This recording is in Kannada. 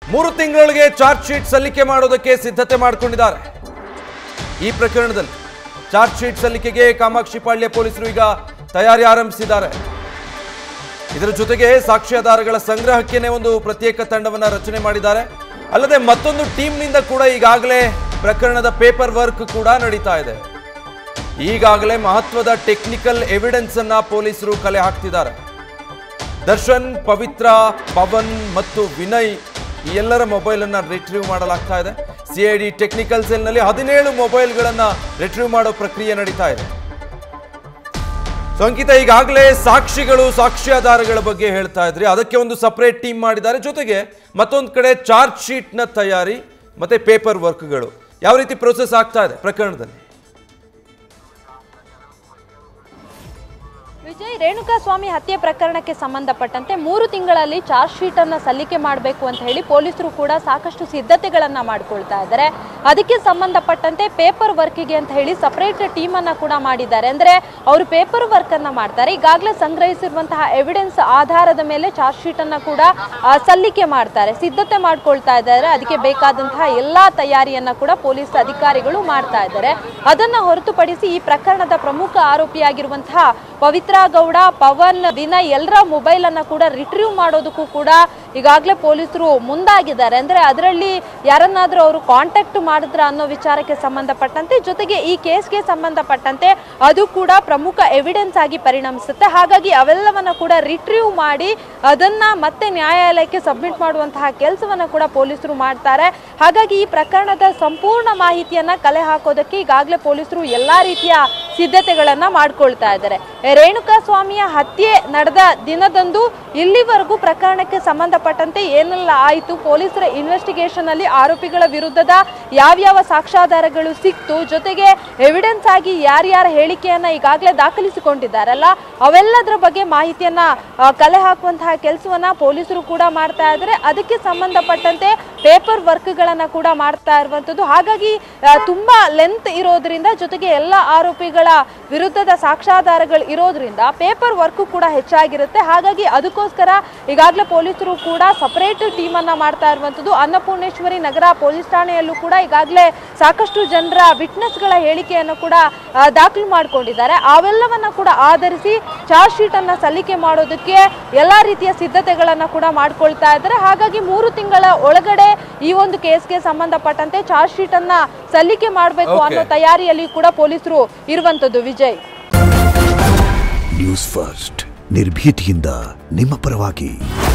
ಮೂರು ತಿಂಗಳೊಳಗೆ ಚಾರ್ಜ್ ಶೀಟ್ ಸಲ್ಲಿಕೆ ಮಾಡೋದಕ್ಕೆ ಸಿದ್ಧತೆ ಮಾಡಿಕೊಂಡಿದ್ದಾರೆ ಈ ಪ್ರಕರಣದಲ್ಲಿ ಚಾರ್ಜ್ ಶೀಟ್ ಸಲ್ಲಿಕೆಗೆ ಕಾಮಾಕ್ಷಿ ಪಾಳ್ಯ ಪೊಲೀಸರು ಈಗ ತಯಾರಿ ಆರಂಭಿಸಿದ್ದಾರೆ ಇದರ ಜೊತೆಗೆ ಸಾಕ್ಷ್ಯಾಧಾರಗಳ ಸಂಗ್ರಹಕ್ಕೇನೆ ಒಂದು ಪ್ರತ್ಯೇಕ ತಂಡವನ್ನ ರಚನೆ ಮಾಡಿದ್ದಾರೆ ಅಲ್ಲದೆ ಮತ್ತೊಂದು ಟೀಮ್ನಿಂದ ಕೂಡ ಈಗಾಗಲೇ ಪ್ರಕರಣದ ಪೇಪರ್ ವರ್ಕ್ ಕೂಡ ನಡೀತಾ ಇದೆ ಈಗಾಗಲೇ ಮಹತ್ವದ ಟೆಕ್ನಿಕಲ್ ಎವಿಡೆನ್ಸ್ ಅನ್ನ ಪೊಲೀಸರು ಕಲೆ ಹಾಕ್ತಿದ್ದಾರೆ ದರ್ಶನ್ ಪವಿತ್ರ ಪವನ್ ಮತ್ತು ವಿನಯ್ ಈ ಎಲ್ಲರ ಮೊಬೈಲ್ ಅನ್ನ ರಿಟ್ರೀವ್ ಮಾಡಲಾಗ್ತಾ ಇದೆ ಸಿಐಡಿ ಟೆಕ್ನಿಕಲ್ ಸೆಲ್ನಲ್ಲಿ ಹದಿನೇಳು ಮೊಬೈಲ್ಗಳನ್ನ ರಿಟ್ರೀವ್ ಮಾಡೋ ಪ್ರಕ್ರಿಯೆ ನಡೀತಾ ಇದೆ ಸೊ ಅಂಕಿತ ಈಗಾಗಲೇ ಸಾಕ್ಷಿಗಳು ಸಾಕ್ಷ್ಯಾಧಾರಗಳ ಬಗ್ಗೆ ಹೇಳ್ತಾ ಇದ್ರಿ ಅದಕ್ಕೆ ಒಂದು ಸಪರೇಟ್ ಟೀಮ್ ಮಾಡಿದ್ದಾರೆ ಜೊತೆಗೆ ಮತ್ತೊಂದು ಕಡೆ ಚಾರ್ಜ್ ಶೀಟ್ನ ತಯಾರಿ ಮತ್ತೆ ಪೇಪರ್ ವರ್ಕ್ಗಳು ಯಾವ ರೀತಿ ಪ್ರೋಸೆಸ್ ಆಗ್ತಾ ಇದೆ ಪ್ರಕರಣದಲ್ಲಿ ವಿಜಯ್ ರೇಣುಕಾಸ್ವಾಮಿ ಹತ್ಯೆ ಪ್ರಕರಣಕ್ಕೆ ಸಂಬಂಧಪಟ್ಟಂತೆ ಮೂರು ತಿಂಗಳಲ್ಲಿ ಚಾರ್ಜ್ ಶೀಟ್ ಅನ್ನ ಸಲ್ಲಿಕೆ ಮಾಡಬೇಕು ಅಂತ ಹೇಳಿ ಪೊಲೀಸರು ಕೂಡ ಸಾಕಷ್ಟು ಸಿದ್ಧತೆಗಳನ್ನ ಮಾಡ್ಕೊಳ್ತಾ ಇದ್ದಾರೆ ಅದಕ್ಕೆ ಸಂಬಂಧಪಟ್ಟಂತೆ ಪೇಪರ್ ವರ್ಕಿಗೆ ಅಂತ ಹೇಳಿ ಸಪರೇಟ್ ಟೀಮ್ ಅನ್ನ ಕೂಡ ಮಾಡಿದ್ದಾರೆ ಅಂದ್ರೆ ಅವರು ಪೇಪರ್ ವರ್ಕ್ ಅನ್ನ ಮಾಡ್ತಾರೆ ಈಗಾಗಲೇ ಸಂಗ್ರಹಿಸಿರುವಂತಹ ಎವಿಡೆನ್ಸ್ ಆಧಾರದ ಮೇಲೆ ಚಾರ್ಜ್ ಶೀಟ್ ಅನ್ನ ಕೂಡ ಆ, ಸಲ್ಲಿಕೆ ಮಾಡ್ತಾರೆ ಸಿದ್ಧತೆ ಮಾಡ್ಕೊಳ್ತಾ ಇದ್ದಾರೆ ಅದಕ್ಕೆ ಬೇಕಾದಂತಹ ಎಲ್ಲಾ ತಯಾರಿಯನ್ನ ಕೂಡ ಪೊಲೀಸ್ ಅಧಿಕಾರಿಗಳು ಮಾಡ್ತಾ ಇದ್ದಾರೆ ಅದನ್ನ ಹೊರತುಪಡಿಸಿ ಈ ಪ್ರಕರಣದ ಪ್ರಮುಖ ಆರೋಪಿಯಾಗಿರುವಂತಹ ಪವಿತ್ರ ಗೌಡ ಪವನ್ ವಿನಯ್ ಎಲ್ಲರ ಮೊಬೈಲ್ ಅನ್ನ ಕೂಡ ರಿಟ್ರೀವ್ ಮಾಡೋದಕ್ಕೂ ಕೂಡ ಈಗಾಗಲೇ ಪೊಲೀಸರು ಮುಂದಾಗಿದ್ದಾರೆ ಅಂದ್ರೆ ಅದರಲ್ಲಿ ಯಾರನ್ನಾದ್ರೂ ಅವರು ಕಾಂಟ್ಯಾಕ್ಟ್ ಮಾಡಿದ್ರ ಅನ್ನೋ ವಿಚಾರಕ್ಕೆ ಸಂಬಂಧಪಟ್ಟಂತೆ ಜೊತೆಗೆ ಈ ಕೇಸ್ಗೆ ಸಂಬಂಧಪಟ್ಟಂತೆ ಅದು ಕೂಡ ಪ್ರಮುಖ ಎವಿಡೆನ್ಸ್ ಆಗಿ ಪರಿಣಮಿಸುತ್ತೆ ಹಾಗಾಗಿ ಅವೆಲ್ಲವನ್ನ ಕೂಡ ರಿಟ್ರೀವ್ ಮಾಡಿ ಅದನ್ನ ಮತ್ತೆ ನ್ಯಾಯಾಲಯಕ್ಕೆ ಸಬ್ಮಿಟ್ ಮಾಡುವಂತಹ ಕೆಲಸವನ್ನ ಕೂಡ ಪೊಲೀಸರು ಮಾಡ್ತಾರೆ ಹಾಗಾಗಿ ಈ ಪ್ರಕರಣದ ಸಂಪೂರ್ಣ ಮಾಹಿತಿಯನ್ನ ಕಲೆ ಹಾಕೋದಕ್ಕೆ ಈಗಾಗಲೇ ಪೊಲೀಸರು ಎಲ್ಲಾ ರೀತಿಯ ಸಿದ್ಧತೆಗಳನ್ನ ಮಾಡ್ಕೊಳ್ತಾ ಇದ್ದಾರೆ ರೇಣುಕಾ ಸ್ವಾಮಿಯ ಹತ್ಯೆ ನಡೆದ ದಿನದಂದು ಇಲ್ಲಿವರೆಗೂ ಪ್ರಕರಣಕ್ಕೆ ಸಂಬಂಧಪಟ್ಟಂತೆ ಏನೆಲ್ಲ ಆಯಿತು ಪೊಲೀಸರ ಇನ್ವೆಸ್ಟಿಗೇಷನ್ ಅಲ್ಲಿ ಆರೋಪಿಗಳ ವಿರುದ್ಧದ ಯಾವ್ಯಾವ ಸಾಕ್ಷ್ಯಾಧಾರಗಳು ಸಿಕ್ತು ಜೊತೆಗೆ ಎವಿಡೆನ್ಸ್ ಆಗಿ ಯಾರ್ಯಾರ ಹೇಳಿಕೆಯನ್ನ ಈಗಾಗಲೇ ದಾಖಲಿಸಿಕೊಂಡಿದ್ದಾರಲ್ಲ ಅವೆಲ್ಲದರ ಬಗ್ಗೆ ಮಾಹಿತಿಯನ್ನ ಆ, ಕಲೆ ಹಾಕುವಂತಹ ಕೆಲಸವನ್ನ ಪೊಲೀಸರು ಕೂಡ ಮಾಡ್ತಾ ಇದ್ದಾರೆ ಅದಕ್ಕೆ ಸಂಬಂಧಪಟ್ಟಂತೆ ಪೇಪರ್ ವರ್ಕ್ಗಳನ್ನ ಕೂಡ ಮಾಡ್ತಾ ಇರುವಂತದ್ದು ಹಾಗಾಗಿ ಆ, ತುಂಬಾ ಲೆಂತ್ ಇರೋದ್ರಿಂದ ಜೊತೆಗೆ ಎಲ್ಲ ಆರೋಪಿಗಳ ವಿರುದ್ಧದ ಸಾಕ್ಷ್ಯಾಧಾರಗಳು ಇರೋದ್ರಿಂದ ಪೇಪರ್ ವರ್ಕ್ ಕೂಡ ಹೆಚ್ಚಾಗಿರುತ್ತೆ ಹಾಗಾಗಿ ಅದಕ್ಕೋಸ್ಕರ ಈಗಾಗಲೇ ಪೊಲೀಸರು ಕೂಡ ಸಪರೇಟ್ ಟೀಮ್ ಅನ್ನ ಮಾಡ್ತಾ ಇರುವಂತದ್ದು ಅನ್ನಪೂರ್ಣೇಶ್ವರಿ ನಗರ ಪೊಲೀಸ್ ಠಾಣೆಯಲ್ಲೂ ಕೂಡ ಈಗಾಗಲೇ ಸಾಕಷ್ಟು ಜನರ ವಿಟ್ನೆಸ್ಗಳ ಹೇಳಿಕೆಯನ್ನು ಕೂಡ ಆ, ದಾಖಲು ಮಾಡಿಕೊಂಡಿದ್ದಾರೆ ಅವೆಲ್ಲವನ್ನ ಕೂಡ ಆಧರಿಸಿ ಚಾರ್ಜ್ ಶೀಟ್ ಅನ್ನ ಸಲ್ಲಿಕೆ ಮಾಡೋದಕ್ಕೆ ಎಲ್ಲಾ ರೀತಿಯ ಸಿದ್ಧತೆಗಳನ್ನ ಕೂಡ ಮಾಡ್ಕೊಳ್ತಾ ಇದ್ದಾರೆ ಹಾಗಾಗಿ ಮೂರು ತಿಂಗಳ ಒಳಗಡೆ ಈ ಒಂದು ಕೇಸ್ಗೆ ಸಂಬಂಧಪಟ್ಟಂತೆ ಚಾರ್ಜ್ ಶೀಟ್ ಅನ್ನ ಸಲ್ಲಿಕೆ ಮಾಡಬೇಕು Okay. ಅನ್ನೋ ತಯಾರಿಯಲ್ಲಿ ಕೂಡ ಪೊಲೀಸರು ಇರುವಂತದ್ದು ವಿಜಯ್ ನ್ಯೂಸ್ ಫಸ್ಟ್ ನಿರ್ಭೀತಿಯಿಂದ ನಿಮ್ಮ ಪರವಾಗಿ